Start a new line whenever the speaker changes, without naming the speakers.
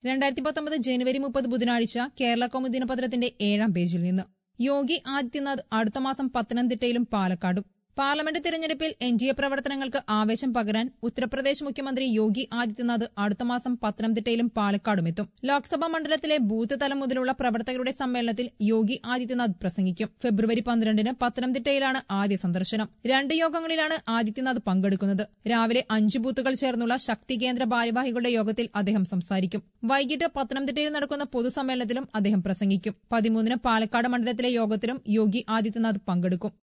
രണ്ടായിരത്തി പത്തൊമ്പത് ജനുവരി മുപ്പത് ബുധനാഴ്ച കേരള കൗമുദി ദിനപത്രത്തിന്റെ ഏഴാം പേജിൽ നിന്ന് യോഗി ആദിത്യനാഥ് അടുത്ത മാസം പത്തനംതിട്ടയിലും പാലക്കാടും പാർലമെന്റ് തിരഞ്ഞെടുപ്പിൽ എൻ ഡി എ പ്രവർത്തനങ്ങൾക്ക് ആവേശം പകരാൻ ഉത്തർപ്രദേശ് മുഖ്യമന്ത്രി യോഗി ആദിത്യനാഥ് അടുത്ത മാസം പത്തനംതിട്ടയിലും പാലക്കാടും എത്തും ലോക്സഭാ മണ്ഡലത്തിലെ ബൂത്ത് തലം മുതലുള്ള പ്രവർത്തകരുടെ സമ്മേളനത്തിൽ യോഗി ആദിത്യനാഥ് പ്രസംഗിക്കും ഫെബ്രുവരി പന്ത്രണ്ടിന് പത്തനംതിട്ടയിലാണ് ആദ്യ സന്ദർശനം രണ്ട് യോഗങ്ങളിലാണ് ആദിത്യനാഥ് പങ്കെടുക്കുന്നത് രാവിലെ അഞ്ച് ബൂത്തുകൾ ചേർന്നുള്ള ശക്തി കേന്ദ്ര ഭാരവാഹികളുടെ യോഗത്തിൽ അദ്ദേഹം സംസാരിക്കും വൈകിട്ട് പത്തനംതിട്ടയിൽ നടക്കുന്ന പൊതുസമ്മേളനത്തിലും അദ്ദേഹം പ്രസംഗിക്കും പതിമൂന്നിന് പാലക്കാട് മണ്ഡലത്തിലെ യോഗത്തിലും യോഗി ആദിത്യനാഥ് പങ്കെടുക്കും